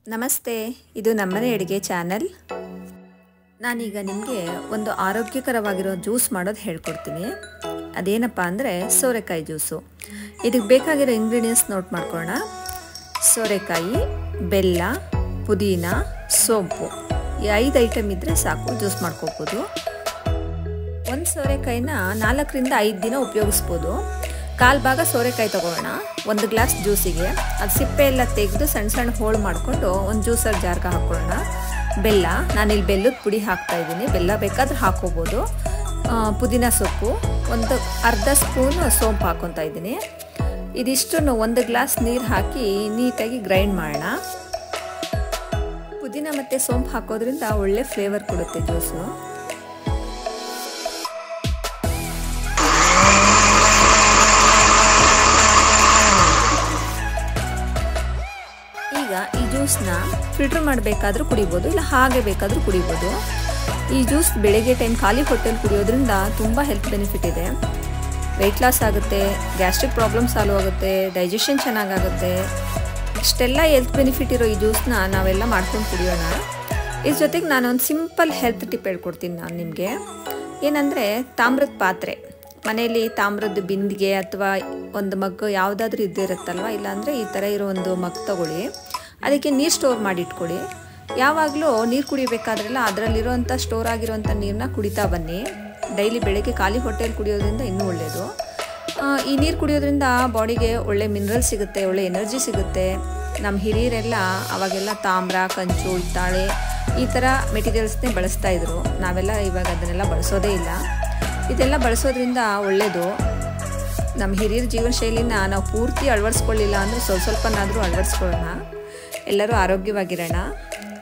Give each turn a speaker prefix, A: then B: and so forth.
A: ನಮಸ್ತೆ ಇದು ನಮ್ಮನೆ ಅಡುಗೆ ಚಾನಲ್ ನಾನೀಗ ನಿಮಗೆ ಒಂದು ಆರೋಗ್ಯಕರವಾಗಿರೋ ಜ್ಯೂಸ್ ಮಾಡೋದು ಹೇಳ್ಕೊಡ್ತೀನಿ ಅದೇನಪ್ಪ ಅಂದರೆ ಸೋರೆಕಾಯಿ ಜ್ಯೂಸು ಇದಕ್ಕೆ ಬೇಕಾಗಿರೋ ಇಂಗ್ರೀಡಿಯೆಂಟ್ಸ್ ನೋಟ್ ಮಾಡ್ಕೊಳ್ಳೋಣ ಸೋರೆಕಾಯಿ ಬೆಲ್ಲ ಪುದೀನ ಸೋಂಪು ಈ ಐದು ಐಟಮ್ ಇದ್ದರೆ ಸಾಕು ಜ್ಯೂಸ್ ಮಾಡ್ಕೋಬೋದು ಒಂದು ಸೋರೆಕಾಯಿನ ನಾಲ್ಕರಿಂದ ಐದು ದಿನ ಉಪಯೋಗಿಸ್ಬೋದು ಕಾಲು ಭಾಗ ಸೋರೆಕಾಯಿ ತೊಗೊಳ್ಳೋಣ ಒಂದು ಗ್ಲಾಸ್ ಜ್ಯೂಸಿಗೆ ಅದು ಸಿಪ್ಪೆ ಎಲ್ಲ ತೆಗೆದು ಸಣ್ಣ ಸಣ್ಣ ಹೋಳು ಮಾಡಿಕೊಂಡು ಒಂದು ಜ್ಯೂಸರ್ ಜಾರ್ಗೆ ಹಾಕ್ಕೊಳ್ಳೋಣ ಬೆಲ್ಲ ನಾನಿಲ್ಲಿ ಬೆಲ್ಲದ ಪುಡಿ ಹಾಕ್ತಾ ಇದ್ದೀನಿ ಬೆಲ್ಲ ಬೇಕಾದ್ರೆ ಹಾಕೋಬೋದು ಪುದೀನ ಸೊಪ್ಪು ಒಂದು ಅರ್ಧ ಸ್ಪೂನು ಸೋಂಪು ಹಾಕ್ಕೊತಾ ಇದ್ದೀನಿ ಇದಿಷ್ಟನ್ನು ಒಂದು ಗ್ಲಾಸ್ ನೀರು ಹಾಕಿ ನೀಟಾಗಿ ಗ್ರೈಂಡ್ ಮಾಡೋಣ ಪುದೀನ ಮತ್ತು ಸೋಂಪು ಹಾಕೋದ್ರಿಂದ ಒಳ್ಳೆ ಫ್ಲೇವರ್ ಕೊಡುತ್ತೆ ಜ್ಯೂಸು ಈಗ ಈ ಜ್ಯೂಸ್ನ ಫಿಲ್ಟರ್ ಮಾಡಬೇಕಾದ್ರೂ ಕುಡಿಬೋದು ಇಲ್ಲ ಹಾಗೆ ಬೇಕಾದರೂ ಕುಡಿಬೋದು ಈ ಜ್ಯೂಸ್ ಬೆಳಗ್ಗೆ ಟೈಮ್ ಖಾಲಿ ಹೊಟ್ಟೆಲಿ ಕುಡಿಯೋದ್ರಿಂದ ತುಂಬ ಹೆಲ್ತ್ ಬೆನಿಫಿಟ್ ಇದೆ ವೆಯ್ಟ್ ಲಾಸ್ ಆಗುತ್ತೆ ಗ್ಯಾಸ್ಟ್ರಿಕ್ ಪ್ರಾಬ್ಲಮ್ ಸಾಲ್ವ್ ಆಗುತ್ತೆ ಡೈಜೆಷನ್ ಚೆನ್ನಾಗಾಗುತ್ತೆ ಇಷ್ಟೆಲ್ಲ ಹೆಲ್ತ್ ಬೆನಿಫಿಟ್ ಇರೋ ಈ ಜ್ಯೂಸ್ನ ನಾವೆಲ್ಲ ಮಾಡ್ಕೊಂಡು ಕುಡಿಯೋಣ ಇದ್ರ ಜೊತೆಗೆ ನಾನೊಂದು ಸಿಂಪಲ್ ಹೆಲ್ತ್ ಟಿಪ್ ಹೇಳ್ಕೊಡ್ತೀನಿ ನಾನು ನಿಮಗೆ ಏನಂದರೆ ತಾಮ್ರದ ಪಾತ್ರೆ ಮನೆಯಲ್ಲಿ ತಾಮ್ರದ ಬಿಂದಿಗೆ ಅಥವಾ ಒಂದು ಮಗ್ಗು ಯಾವುದಾದ್ರೂ ಇದ್ದೇ ಇರುತ್ತಲ್ವ ಇಲ್ಲಾಂದರೆ ಈ ಥರ ಇರೋ ಒಂದು ಮಗ್ ತಗೊಳ್ಳಿ ಅದಕ್ಕೆ ನೀರು ಸ್ಟೋರ್ ಮಾಡಿ ಇಟ್ಕೊಳ್ಳಿ ಯಾವಾಗಲೂ ನೀರು ಕುಡಿಬೇಕಾದ್ರೆಲ್ಲ ಅದರಲ್ಲಿರೋಂಥ ಸ್ಟೋರ್ ಆಗಿರೋಂಥ ನೀರನ್ನ ಕುಡಿತಾ ಬನ್ನಿ ಡೈಲಿ ಬೆಳಗ್ಗೆ ಖಾಲಿ ಹೊಟ್ಟೆಯಲ್ಲಿ ಕುಡಿಯೋದ್ರಿಂದ ಇನ್ನೂ ಒಳ್ಳೆಯದು ಈ ನೀರು ಕುಡಿಯೋದ್ರಿಂದ ಬಾಡಿಗೆ ಒಳ್ಳೆ ಮಿನರಲ್ ಸಿಗುತ್ತೆ ಒಳ್ಳೆ ಎನರ್ಜಿ ಸಿಗುತ್ತೆ ನಮ್ಮ ಹಿರಿಯರೆಲ್ಲ ಅವಾಗೆಲ್ಲ ತಾಮ್ರ ಕಂಚು ಹಿತ್ತಾಳೆ ಈ ಥರ ಮೆಟೀರಿಯಲ್ಸ್ನೇ ಬಳಸ್ತಾ ಇದ್ರು ನಾವೆಲ್ಲ ಇವಾಗ ಅದನ್ನೆಲ್ಲ ಬಳಸೋದೇ ಇಲ್ಲ ಇದೆಲ್ಲ ಬಳಸೋದ್ರಿಂದ ಒಳ್ಳೆಯದು ನಮ್ಮ ಹಿರಿಯರ ಜೀವನ ಶೈಲಿನ ನಾವು ಪೂರ್ತಿ ಅಳವಡಿಸ್ಕೊಳ್ಳಿಲ್ಲ ಅಂದರೆ ಸ್ವಲ್ಪ ಸ್ವಲ್ಪನಾದರೂ ಅಳವಡಿಸ್ಕೊಳ್ಳೋಣ ಎಲ್ಲರೂ ಆರೋಗ್ಯವಾಗಿರೋಣ